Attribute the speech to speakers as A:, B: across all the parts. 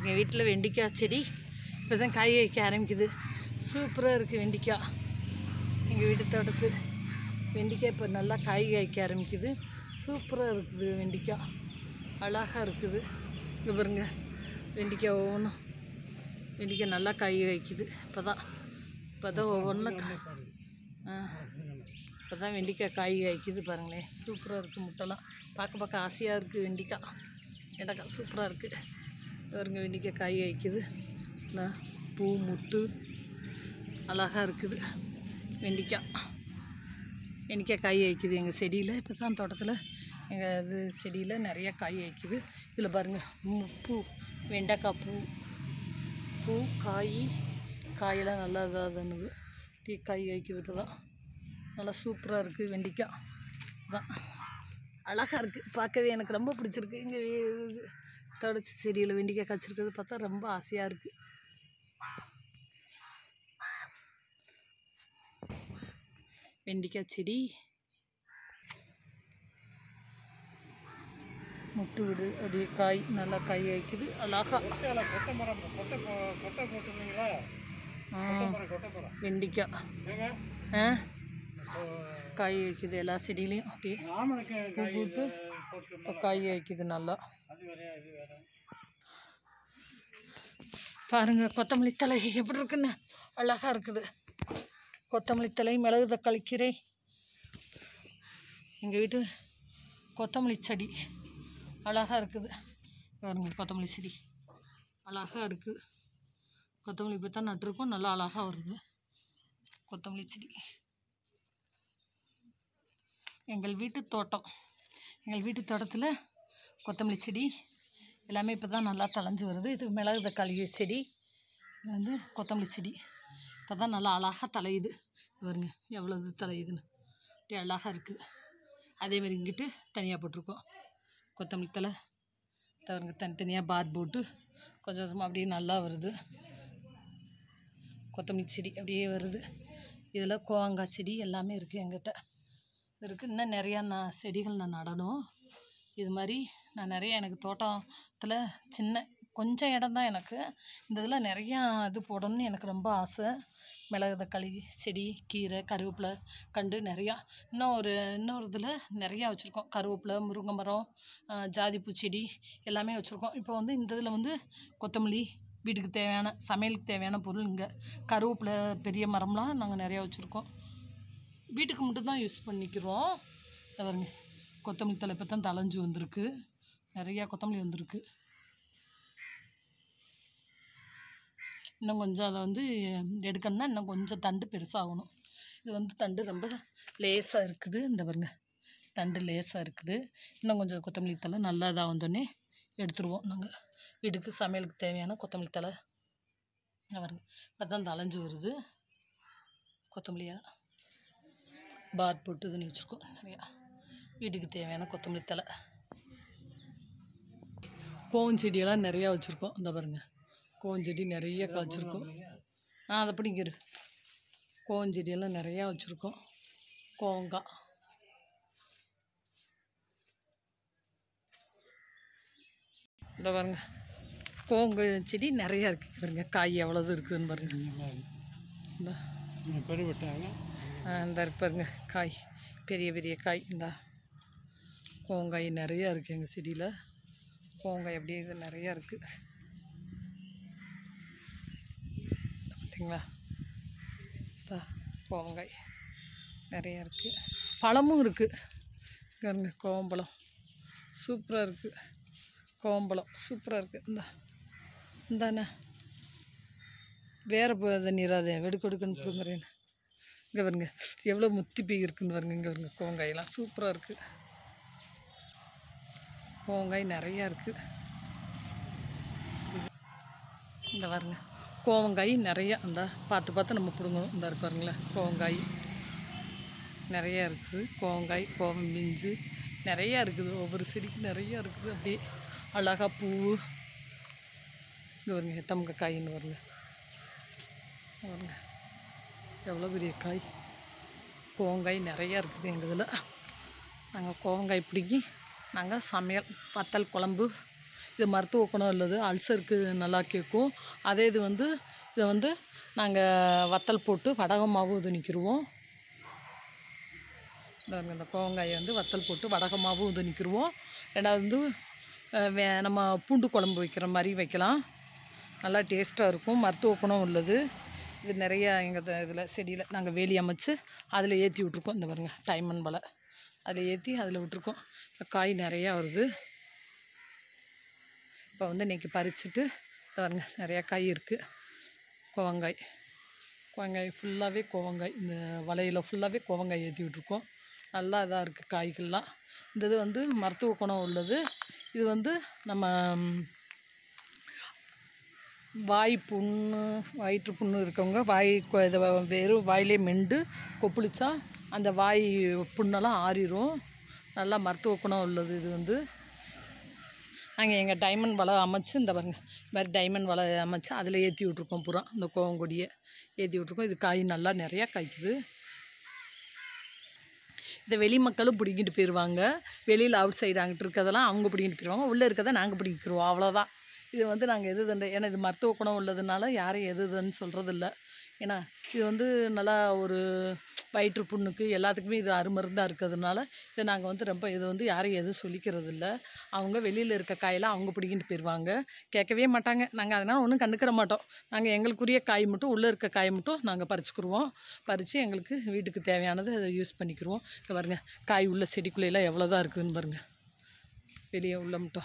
A: எங்கள் வீட்டில் வெண்டிக்காய் செடி இப்போ தான் காய் வைக்க ஆரம்பிக்குது சூப்பராக இருக்குது வெண்டிக்காய் எங்கள் வீட்டு தோட்டத்து வெண்டிக்காய் இப்போ நல்லா காய் காய்க்க ஆரம்பிக்குது சூப்பராக இருக்குது வெண்டிக்காய் அழகாக இருக்குது இங்கே பாருங்க வெண்டிக்காய் ஒவ்வொன்றும் வெண்டிக்காய் நல்லா காய் காய்க்குது இப்போ தான் இப்போ தான் ஒவ்வொன்றும் கா ஆ இப்போ தான் வெண்டிக்காய் காய் காய்க்குது பாருங்களேன் சூப்பராக இருக்குது முட்டைலாம் பார்க்க பார்க்க ஆசையாக இருக்குது வெண்டிக்காய் வெண்டைக்காய் சூப்பராக இருக்குது பாருங்க வெண்டிக்காய் காய் காய்க்குது நான் பூ முட்டு அழகாக இருக்குது வெண்டிக்காய் வெண்டிக்காய் காய் காய்க்குது எங்கள் செடியில் இப்போ தான் தோட்டத்தில் எங்கள் இது செடியில் நிறைய காய் காய்க்குது இதில் பாருங்கள் மு- பூ வெண்டைக்காய் பூ பூ காய் காயெல்லாம் நல்லா இதாக தானுது டீ காய் காய்க்குது இப்போ தான் நல்லா சூப்பராக இருக்குது வெண்டிக்காய் தான் அழகாக இருக்குது பார்க்கவே எனக்கு ரொம்ப பிடிச்சிருக்கு இங்கே தொடச்சி செடியில் வெண்டிக்காய் காய்ச்சிருக்கிறது பார்த்தா ரொம்ப ஆசையாக இருக்குது வெண்டிக்காய் செடி முட்டு விடு அப்படியே காய் நல்லா காய் காய்க்குது அழகா
B: கொட்டையில் கொட்டை மரம் கொட்டை போ- கொட்டை போட்டுருந்தீங்களா கொட்டை மரம் கொட்டை மரம்
A: வெண்டிக்காய்
B: ஏங்க
A: ஆ
B: இப்போ
A: காய் காய்க்குது எல்லா செடியிலையும் அப்படியே
B: ஆமணக்கு காய்
A: பூத்து
B: போட்டு
A: இப்போ காய் காய்க்குது நல்லா
B: அது வேறையா இது வேற
A: பாருங்க கொத்தமல்லி தலை எப்படி இருக்குன்னு அழகா இருக்குது கொத்தமல்லி தலை மிளகு தக்காளி கீரை எங்கள் வீட்டு கொத்தமல்லி செடி அழகா இருக்குது பாருங்க கொத்தமல்லி செடி அழகா இருக்குது கொத்தமல்லி இப்போ தான் நட்டிருக்கோம் நல்லா அழகா வருது கொத்தமல்லி செடி எங்கள் வீட்டு தோட்டம் எங்கள் வீட்டு தோட்டத்தில் கொத்தமல்லி செடி எல்லாமே இப்போ தான் நல்லா தழைஞ்சு வருது இது மிளகு தக்காளி செடி இது வந்து கொத்தமல்லி செடி இப்போ தான் நல்லா அழகாக தலையுது இது பாருங்க எவ்வளோ இது தலையுதுன்னு அப்படியே அழகாக இருக்குது அதேமாதிரி இங்கிட்டு தனியாக போட்டிருக்கோம் கொத்தமல்லி தலை தவறுங்க தனித்தனியாக பார் போட்டு கொஞ்சம் கொஞ்சமாக அப்படியே நல்லா வருது கொத்தமல்லி செடி அப்படியே வருது இதில் கோவங்காய் செடி எல்லாமே இருக்குது எங்கிட்ட இருக்குது இன்னும் நிறையா நான் செடிகள் நான் நடணும் இது மாதிரி நான் நிறைய எனக்கு தோட்டத்தில் சின்ன கொஞ்சம் இடம் தான் எனக்கு இந்த இதில் நிறையா இது போடணும்னு எனக்கு ரொம்ப ஆசை மிளகு தக்காளி செடி கீரை கருவேப்பிலை கண்டு நிறையா இன்னும் ஒரு இன்னொரு இதில் நிறையா வச்சுருக்கோம் கருவேப்பிலை முருங்கை மரம் ஆஹ், ஜாதிப்பூ செடி எல்லாமே வச்சுருக்கோம் இப்போ வந்து இந்த இதில் வந்து கொத்தமல்லி வீட்டுக்கு தேவையான சமையலுக்கு தேவையான பொருள் இங்கே கருவேப்பிலை பெரிய மரம்லாம் நாங்கள் நிறையா வச்சுருக்கோம் வீட்டுக்கு மட்டும்தான் யூஸ் பண்ணிக்கிறோம் இதை பாருங்க கொத்தமல்லி தலை இப்போ தான் தளைஞ்சு வந்திருக்கு நிறையா கொத்தமல்லி வந்திருக்கு இன்னும் கொஞ்சம் அதை வந்து எடுக்கணும்னா இன்னும் கொஞ்சம் தண்டு பெருசாகணும் இது வந்து தண்டு ரொம்ப லேசாக இருக்குது இந்த பாருங்க தண்டு லேசாக இருக்குது இன்னும் கொஞ்சம் கொத்தமல்லி தலை நல்லா இதாக வந்தோடனே எடுத்துருவோம் நாங்கள் வீட்டுக்கு சமையலுக்கு தேவையான கொத்தமல்லி தலை இங்க பாருங்க இப்போ தான் தளைஞ்சு வருது கொத்தமல்லியா பார் போட்டு இதுன்னு வச்சுருக்கோம் நிறையா வீட்டுக்கு தேவையான கொத்தமல்லி தலை கோவம் செடியெல்லாம் நிறையா வச்சுருக்கோம் இந்த பாருங்க கோவம் செடி நிறைய காய்ச்சிருக்கோம் ஆ அதை பிடிங்கிரு கோவம் செடியெல்லாம் நிறையா வச்சுருக்கோம் கோவங்காய் இந்த பாருங்க கோவங்க செடி நிறையா இருக்குது பாருங்க காய் எவ்வளவு இருக்குதுன்னு பாருங்க இந்த
B: நீங்கள் பெருவிட்டாங்க
A: ஆ, இந்த இருக்கு பாருங்க காய் பெரிய பெரிய காய் இந்த கோவங்காய் நிறையா இருக்குது எங்கள் செடியில் கோவங்காய் அப்படியே இது நிறையா இருக்குது பார்த்தீங்களா இதா கோவங்காய் நிறையா இருக்குது பழமும் இருக்குது பாருங்க கோவம்பழம் சூப்பராக இருக்குது கோவம்பழம் சூப்பராக இருக்குது இந்தா இந்தாண்ணே வேறு போதை நீராதே வெடுக்கொடுக்குன்னு பிடுங்குறேன்னு இங்கே பாருங்க எவ்வளோ முத்தி போய் இருக்குன்னு பாருங்க இங்கே பாருங்க கோவங்காயெல்லாம் சூப்பராக இருக்குது கோவங்காய் நிறையா இருக்குது இந்த பாருங்க கோவங்காய் நிறையா இந்த பார்த்து பார்த்து நம்ம பிடுங்கணும் இந்த இருக்கு பாருங்களேன் கோவங்காய் நிறையா இருக்குது கோவங்காய் கோவம் மிஞ்சு நிறையா இருக்குது ஒவ்வொரு செடிக்கும் நிறையா இருக்குது அப்படியே அழகா பூ இங்கே பாருங்க எத்தமங்க காயின்னு பாருங்க இங்க பாருங்க எவ்வளோ பெரிய காய் கோவங்காய் நிறையா இருக்குது எங்கள் இதில் நாங்கள் கோவங்காய் பிடுங்கி நாங்கள் சமையல் வத்தல் குழம்பு இது மருத்துவ குணம் உள்ளது அல்சருக்கு நல்லா கேட்கும் அதே இது வந்து இதை வந்து நாங்கள் வத்தல் போட்டு வடகமாகவும் இது நிற்கிருவோம் இந்த பாருங்க, இந்த கோவங்காயை வந்து வத்தல் போட்டு வடகமாகவும் இது நிற்கிருவோம் ரெண்டாவது வந்து அஹ், வே நம்ம பூண்டு குழம்பு வைக்கிற மாதிரி வைக்கலாம் நல்லா டேஸ்ட்டாக இருக்கும் மருத்துவ குணம் உள்ளது இது நிறைய எங்கள் இதில் செடியில் நாங்கள் வேலி அமைச்சு அதில் ஏற்றி விட்ருக்கோம் இந்த பாருங்க டைமண்ட் வலை அதில் ஏற்றி அதில் விட்ருக்கோம் இப்ப காய் நிறையா வருது இப்போ வந்து இன்றைக்கி பறிச்சுட்டு இந்த பாருங்க நிறையா காய் இருக்குது கோவங்காய் கோவங்காய் ஃபுல்லாகவே கோவங்காய் இந்த வலையில் ஃபுல்லாகவே கோவங்காய் ஏற்றி விட்ருக்கோம் நல்லா இதாக இருக்குது காய்கள்லாம் இந்த இது வந்து மருத்துவ குணம் உள்ளது இது வந்து நம்ம ம், வாய் புண்ணு வயிற்று புண்ணு இருக்கவங்க வாய் கொ- இதை வ- வெறும் வாயிலே மெண்டு கொப்பளிச்சா அந்த வாய் புண்ணெல்லாம் ஆறிடும் நல்லா மருத்துவ குணம் உள்ளது இது வந்து நாங்கள் எங்கள் டைமண்ட் வலை அமைச்சு இந்த பாருங்க இந்த மாதிரி டைமண்ட் வலை அமைச்சு அதில் ஏற்றி விட்ருக்கோம் பூரா இந்த கோவங்கொடியை ஏற்றி விட்ருக்கோம் இது காய் நல்லா நிறையா காய்க்குது இந்த வெளி மக்களும் பிடிங்கிட்டு போயிடுவாங்க வெளியில் அவுட் சைடு அங்கிட்டு இருக்கிறதெல்லாம் அவங்க பிடிங்கிட்டு போயிடுவாங்க உள்ளே இருக்கிறத நாங்கள் பிடிங்கிக்கிறோம் அவ்வளோதான் இது வந்து நாங்கள் எது தண்டை ஏன்னா இது மருத்துவ குணம் உள்ளதுனால யாரும் எது இதுன்னு சொல்கிறதில்ல ஏன்னா இது வந்து நல்லா ஒரு வயிற்று புண்ணுக்கு எல்லாத்துக்குமே இது அருமருந்தாக இருக்கிறதுனால இதை நாங்கள் வந்து ரொம்ப இது வந்து யாரும் எதுவும் சொல்லிக்கிறது இல்ல அவங்க வெளியில் இருக்க காயெல்லாம் அவங்க பிடிங்கிட்டு போயிடுவாங்க கேட்கவே மாட்டாங்க நாங்கள் அதனால் ஒன்றும் கண்டுக்கிற மாட்டோம் நாங்கள் எங்களுக்குரிய காய் மட்டும் உள்ளே இருக்க காய் மட்டும் நாங்கள் பறிச்சுக்கிருவோம் பறித்து எங்களுக்கு வீட்டுக்கு தேவையானது அதை யூஸ் பண்ணிக்கிருவோம் இங்க பாருங்க காய் உள்ள செடிக்குள்ளேலாம் எவ்வளோ தான் இருக்குதுன்னு பாருங்க வெளியே உள்ள மட்டும்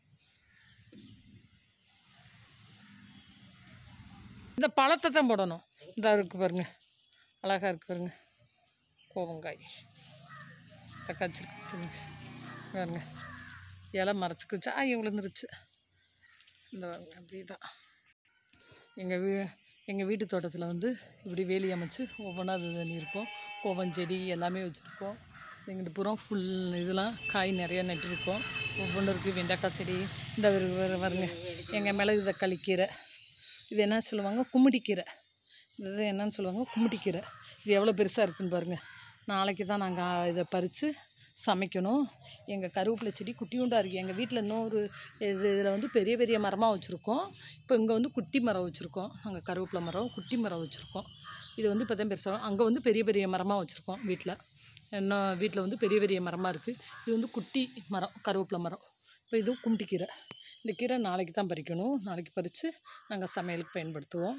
A: இந்த பழத்தை தான் போடணும் இந்த இருக்கு பாருங்க அழகாக இருக்கு பாருங்க கோவங்காய் தக்காச்சி பாருங்க இலை மறைச்சிக்கிச்சா விழுந்துருச்சு இந்த பாருங்க அப்படி தான் எங்கள் வீ எங்கள் வீட்டு தோட்டத்தில் வந்து இப்படி வேலி அமைச்சு ஒவ்வொன்றா இது பண்ணியிருக்கோம் கோவஞ்செடி எல்லாமே வச்சுருக்கோம் எங்கிட்ட புறம் ஃபுல் இதெல்லாம் காய் நிறையா நட்டிருக்கோம் ஒவ்வொன்றும் இருக்குது வெண்டைக்காய் செடி இந்த ஒரு- ஒரு வருங்க எங்கள் மிளகு தக்காளி கீரை இது என்ன சொல்லுவாங்க கும்மிடிக்கீரை இது என்னன்னு சொல்லுவாங்க கும்மிடிக்கீரை இது எவ்வளோ பெருசாக இருக்குன்னு பாருங்கள் நாளைக்கு தான் நாங்கள் இதை பறித்து சமைக்கணும் எங்கள் கருவேப்பிலை செடி குட்டியூண்டாக இருக்குது எங்கள் வீட்டில் இன்னொரு இது இதில் வந்து பெரிய பெரிய மரமாக வச்சுருக்கோம் இப்போ இங்கே வந்து குட்டி மரம் வச்சுருக்கோம் அங்கே கருவேப்பிலை மரம் குட்டி மரம் வச்சுருக்கோம் இது வந்து இப்போ தான் பெருசாக அங்கே வந்து பெரிய பெரிய மரமாக வச்சுருக்கோம் வீட்டில் இன்னும் வீட்டில் வந்து பெரிய பெரிய மரமாக இருக்குது இது வந்து குட்டி மரம் கருவேப்பிலை மரம் இப்போ இதுவும் கும்மிட்டிக்கீரை இந்த கீரை நாளைக்கு தான் பறிக்கணும் நாளைக்கு பறித்து நாங்கள் சமையலுக்கு பயன்படுத்துவோம்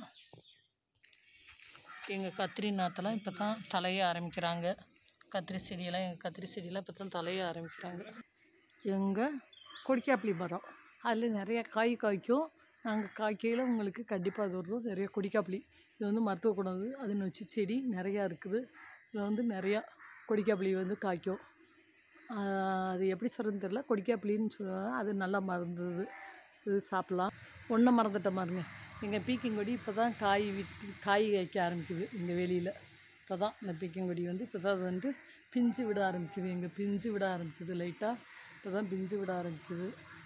A: எங்கள் கத்திரி நாற்றெல்லாம் இப்போ தான் தலைய ஆரம்பிக்கிறாங்க கத்திரி செடியெல்லாம் எங்கள் கத்திரி செடியெல்லாம் இப்போ தான் தலைய ஆரம்பிக்கிறாங்க எங்கள் கொடிக்காப்புளி மரம் அதில் நிறைய காய் காய்க்கும் நாங்கள் காய்க்கையில் உங்களுக்கு கண்டிப்பாக அது வரும் நிறைய கொடிக்காப்புளி இது வந்து மருத்துவ குணம் இது அது நொச்சி செடி நிறையா இருக்குது இதில் வந்து நிறையா கொடிக்காப்புளி வந்து காய்க்கும் ஆஹ் அது எப்படி சொல்கிறதுன்னு தெரில கொடிக்காப்புளின்னு சொல்லுவாங்க அது நல்லா மருந்து இது. இது சாப்பிட்லாம் ஒன்றை மறந்துட்ட பாருங்க எங்கள் பீக்கிங்கொடி இப்போ தான் காய் விட்டு காய் காய்க்க ஆரம்பிக்குது எங்கள் வெளியில் இப்போ தான் இந்த பீக்கிங்கொடி வந்து இப்போ தான் அது வந்து பிஞ்சு விட ஆரம்பிக்குது எங்கள் பிஞ்சு விட ஆரம்பிக்குது லைட்டாக இப்போ தான் பிஞ்சு விட ஆரம்பிக்குது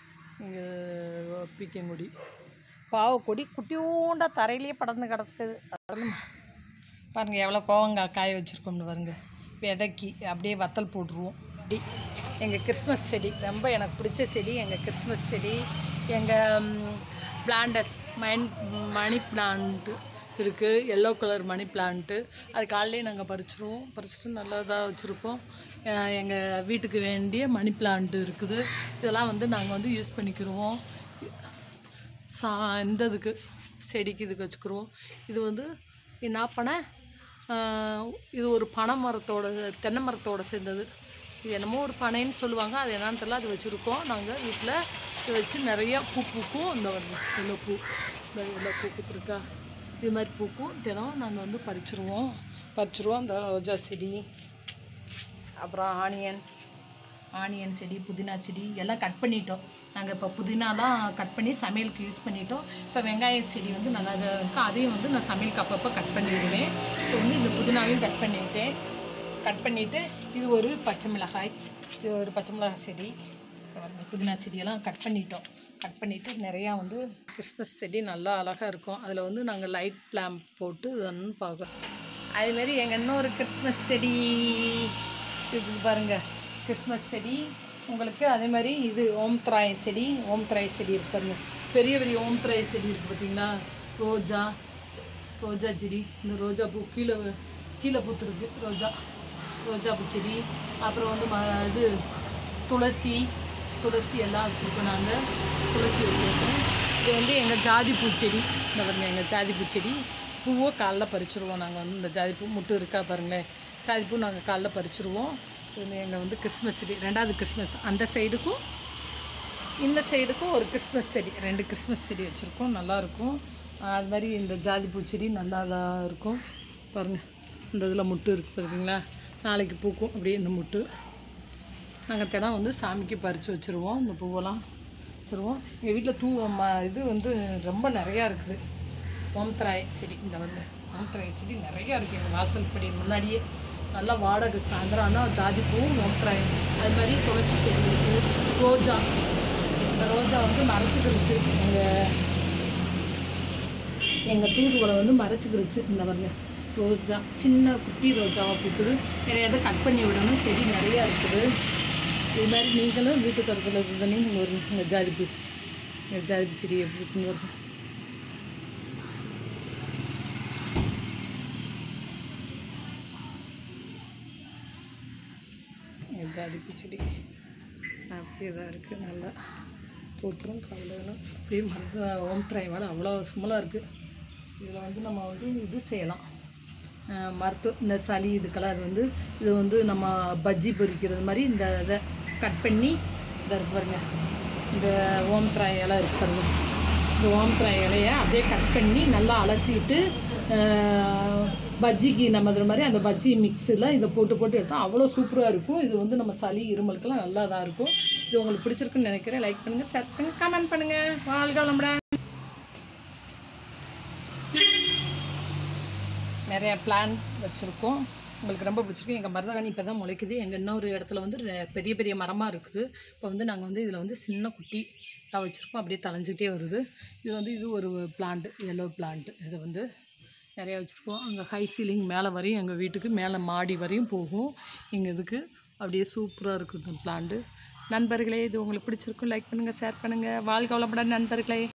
A: எங்கள் பீக்கங்கொடி பாவக்கொடி குட்டியூண்டா தரையிலேயே படர்ந்து கிடக்குது அதெல்லாம் பாருங்கள் எவ்வளோ கோவங்காய் காய வச்சுருக்கோம்னு பாருங்க விதைக்கி அப்படியே வத்தல் போட்டுருவோம் அப்படி எங்கள் கிறிஸ்மஸ் செடி ரொம்ப எனக்கு பிடிச்ச செடி எங்கள் கிறிஸ்மஸ் செடி எங்கள் பிளாண்டஸ் மண் மணி பிளான்ட்டு இருக்குது எல்லோ கலர் மணி பிளான்ட்டு அது காலையிலே நாங்கள் பறிச்சிருவோம் பறிச்சுட்டு நல்லதாக வச்சுருக்கோம் எங்கள் வீட்டுக்கு வேண்டிய மணி பிளான்ட்டு இருக்குது இதெல்லாம் வந்து நாங்கள் வந்து யூஸ் பண்ணிக்கிருவோம் சா இந்த இதுக்கு செடிக்கு இதுக்கு வச்சுக்கிருவோம் இது வந்து என்ன பனை ஆஹ் இது ஒரு பனை மரத்தோட தென்னை மரத்தோட சேர்ந்தது இது என்னமோ ஒரு பனைன்னு சொல்லுவாங்க அது என்னன்னு தெரியல அது வச்சுருக்கோம் நாங்கள் வீட்டில் இது வச்சு நிறையா பூ பூக்கும் இந்த வருது இவ்வளோ பூ இந்த இவ்வளோ பூ பூத்துருக்கா இது மாதிரி பூக்கும் தினம் நாங்கள் வந்து பறிச்சிருவோம் பறிச்சிருவோம் இந்த ரோஜா செடி அப்புறம் ஆனியன் ஆனியன் செடி புதினா செடி எல்லாம் கட் பண்ணிட்டோம் நாங்கள் இப்போ புதினாலாம் கட் பண்ணி சமையலுக்கு யூஸ் பண்ணிட்டோம் இப்போ வெங்காய செடி வந்து நல்லா இதாக இருக்குது அதையும் வந்து நான் சமையலுக்கு அப்பப்போ கட் பண்ணிடுவேன் இப்போ வந்து இந்த புதினாவையும் கட் பண்ணிவிட்டேன் கட் பண்ணிவிட்டு இது ஒரு பச்சை மிளகாய் இது ஒரு பச்சை மிளகாய் செடி இப்ப பாருங்க, புதினா செடியெல்லாம் கட் பண்ணிட்டோம் கட் பண்ணிவிட்டு நிறையா வந்து கிறிஸ்மஸ் செடி நல்லா அழகாக இருக்கும் அதில் வந்து நாங்கள் லைட் லேம்ப் போட்டு இதன்னு பார்க்க அதுமாரி எங்கள் இன்னொரு கிறிஸ்மஸ் செடி இருக்குது பாருங்கள் கிறிஸ்மஸ் செடி உங்களுக்கு அதே மாதிரி இது ஓம்த்ராய செடி ஓம்த்ராய செடி இருக்கு பாருங்க பெரிய பெரிய ஓம்த்ராய செடி இருக்குது பார்த்தீங்களா ரோஜா ரோஜா செடி இந்த ரோஜா பூ கீழே வ- கீழே பூத்துருக்கு ரோஜா ரோஜா பூ செடி அப்புறம் வந்து ம இது துளசி துளசி எல்லாம் வச்சுருக்கோம் நாங்கள் துளசி வச்சுருக்கோம் இது வந்து எங்கள் ஜாதி பூச்செடி இந்த பாருங்க எங்கள் ஜாதி பூச்செடி பூவை காலைல பறிச்சிருவோம் நாங்கள் வந்து இந்த ஜாதி பூ முட்டு இருக்கா பாருங்களேன் ஜாதி பூ நாங்கள் காலைல பறிச்சிருவோம் இது வந்து எங்கள் வந்து கிறிஸ்மஸ் செடி ரெண்டாவது கிறிஸ்மஸ் அந்த சைடுக்கும் இந்த சைடுக்கும் ஒரு கிறிஸ்மஸ் செடி ரெண்டு கிறிஸ்மஸ் செடி வச்சுருக்கோம் நல்லாயிருக்கும் அது மாதிரி இந்த ஜாதி பூச்செடி நல்லா தான் இருக்கும் பாருங்கள் இந்த இதில் முட்டு இருக்குது பார்த்தீங்களா நாளைக்கு பூக்கும் அப்படியே இந்த முட்டு நாங்கள் தினம் வந்து சாமிக்கு பறித்து வச்சுருவோம் இந்த பூவெல்லாம் வச்சுருவோம் எங்கள் வீட்டில் தூ ம இது வந்து ரொம்ப நிறையா இருக்குது ஓம்தராய் செடி இந்த வந்து ஓம்தராய் செடி நிறையா இருக்குது எங்கள் வாசல் படி முன்னாடியே நல்லா வாடகை சாயந்தரம் ஆனால் ஜாதி பூவும் ஓம்தராயம் அது மாதிரி துளசி செடி இருக்குது ரோஜா இந்த ரோஜா வந்து மறைச்சிக்கிருச்சு எங்கள் எங்கள் தூதுவளை வந்து மறைச்சிக்கிருச்சு இந்த பாருங்க ரோஜா சின்ன குட்டி ரோஜாவாக பூக்குது நிறைய இதை கட் பண்ணி விடணும் செடி நிறையா இருக்குது இது மாதிரி நீங்களும் வீட்டு தரத்தில் இருந்தனே நீங்கள் ஒரு எங்கள் ஜாதி பூ எங்கள் ஜாதி பூ செடி எப்படி இருக்குன்னு வருங்க எங்கள் ஜாதி பூ செடி அப்படியே தான் இருக்குது நல்லா பூத்துரும் கவலைகளும் அப்படியே மருந்து ஓம்திராய் வாழை அவ்வளோ சுமலாக இருக்குது இதில் வந்து நம்ம வந்து இது செய்யலாம் அஹ் மருத்துவ இந்த சளி இதுக்கெல்லாம் இது வந்து இது வந்து நம்ம பஜ்ஜி பொரிக்கிறது மாதிரி இந்த இதை கட் பண்ணி இதை இருக்கு பாருங்க இந்த ஓம்திராய் இலை இருக்கு பாருங்க இந்த ஓம்திராய் இலையை அப்படியே கட் பண்ணி நல்லா அலசிட்டு அஹ், பஜ்ஜிக்கு நம்ம இது மாதிரி அந்த பஜ்ஜி மிக்ஸில் இதை போட்டு போட்டு எடுத்தால் அவ்வளோ சூப்பராக இருக்கும் இது வந்து நம்ம சளி இருமலுக்கெல்லாம் நல்லா தான் இருக்கும் இது உங்களுக்கு பிடிச்சிருக்குன்னு நினைக்கிறேன் லைக் பண்ணுங்கள் ஷேர் பண்ணுங்கள் கமெண்ட் பண்ணுங்கள் வாழ்க வளமுடன் நிறைய பிளான் வச்சுருக்கோம் உங்களுக்கு ரொம்ப பிடிச்சிருக்கு எங்கள் மருதகாணி இப்போ தான் முளைக்குது எங்கள் இன்னொரு இடத்துல வந்து ரெ- பெரிய பெரிய மரமாக இருக்குது இப்போ வந்து நாங்கள் வந்து இதில் வந்து சின்ன குட்டி தான் வச்சுருக்கோம் அப்படியே தளைஞ்சிக்கிட்டே வருது இது வந்து இது ஒரு பிளான்ட் எல்லோ பிளான்ட் இது வந்து நிறையா வச்சுருக்கோம் அங்கே ஹை சீலிங் மேலே வரையும் எங்கள் வீட்டுக்கு மேலே மாடி வரையும் போகும் எங்கள் இதுக்கு அப்படியே சூப்பராக இருக்குது இந்த பிளான்ட்டு நண்பர்களே இது உங்களுக்கு பிடிச்சிருக்கும் லைக் பண்ணுங்கள் ஷேர் பண்ணுங்கள் வாழ்க வளமுடன் நண்பர்களே